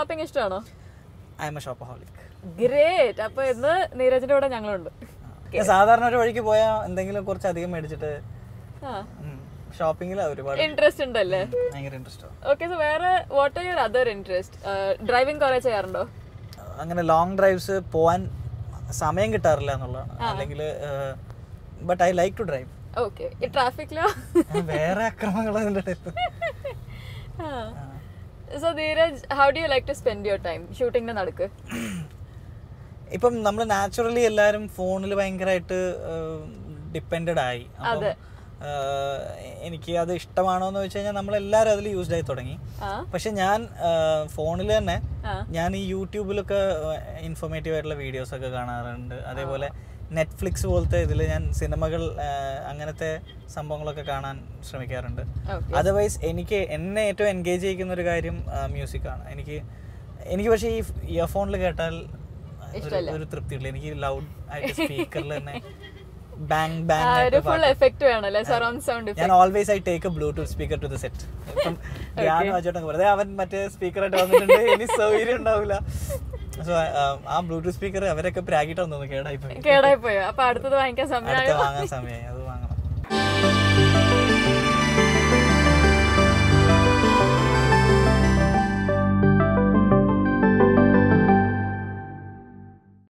Shopping ഇഷ്ടമാണോ I am a shopaholic great അപ്പൊ ഇന്ന് നീരജിന്റെ കൂടെ ഞങ്ങളുണ്ട് സാധാരണ ഒരു വഴിക്ക് പോയാൽ എന്തെങ്കിലും കുറച്ച് അധികം മേടിച്ചിട്ട് ആ ഷോപ്പിങ്ങിൽ ഒരുപാട് ഇൻട്രസ്റ്റ് ഉണ്ടല്ലേ ഭയങ്കര ഇൻട്രസ്റ്റ് ഓക്കെ സോ വേറെ what are your other interest driving കുറെ ചെയ്യാറുണ്ടോ അങ്ങനെ ലോങ് ഡ്രൈവ്സ് പോവാൻ സമയം കിട്ടാറില്ല എന്നുള്ളതാണ് അല്ലെങ്കിൽ but I like to drive okay ഈ ട്രാഫിക്കിലോ വേറെ അക്രമങ്ങൾ അതിൻ്റെ ഇടയിൽ so Dheeraj how do you like to spend your time ഷൂട്ടിങ്ങിന്റെ നടക്ക് ഇപ്പം നമ്മൾ നാച്ചുറലി എല്ലാവരും ഫോണിൽ ഭയങ്കരമായിട്ട് ഡിപ്പെൻഡഡ് ആയി അപ്പം, ഏഹ്, എനിക്ക് അത് ഇഷ്ടമാണോ എന്ന് വെച്ച് കഴിഞ്ഞാൽ നമ്മളെല്ലാവരും അതിൽ യൂസ്ഡ് ആയി തുടങ്ങി ആ പക്ഷെ ഞാൻ ഫോണിൽ തന്നെ ആ. ഞാൻ ഈ യൂട്യൂബിലൊക്കെ ഇൻഫോർമേറ്റീവ് ആയിട്ടുള്ള വീഡിയോസ് ഒക്കെ കാണാറുണ്ട് അതേപോലെ നെറ്റ്ഫ്ലിക്സ് പോലത്തെ ഇതിൽ ഞാൻ സിനിമകൾ ആ, അങ്ങനത്തെ സംഭവങ്ങളൊക്കെ കാണാൻ ശ്രമിക്കാറുണ്ട് Okay. അതർവൈസ് എനിക്ക് എന്നെ ഏറ്റവും എൻഗേജ് ചെയ്യിക്കുന്ന ഒരു കാര്യം മ്യൂസിക്കാണ് എനിക്ക് എനിക്ക് പക്ഷേ ഈ ഇയർഫോണിൽ കേട്ടാൽ ഒരു- ഒരു തൃപ്തിയില്ല എനിക്ക് ലൗഡ് ആയിട്ട് സ്പീക്കറിൽ തന്നെ ബാങ് ആ, ബാങ് ഒരു ഫുൾ എഫക്റ്റ് വേണമല്ലേ സറൗണ്ട് സൗണ്ട് ഞാൻ always I take a Bluetooth speaker to the set ഇപ്പം ഞാൻ വാച്ചോട്ടൊക്കെ വെറുതെ അവൻ മറ്റേ സ്പീക്കറായിട്ട് വന്നിട്ടുണ്ട് ഇനി സൗകര്യം ഉണ്ടാവില്ല സോ ആ ബ്ലൂടൂത്ത് സ്പീക്കർ അവരൊക്കെ പ്രാഗിട്ടാന്ന് തോന്നുന്നു കേടായി പോയി കേടായി പോയോ അപ്പൊ അടുത്തത് വാങ്ങിക്കാൻ അടുത്ത സമയമായോ വാങ്ങാൻ സമയമായി അത്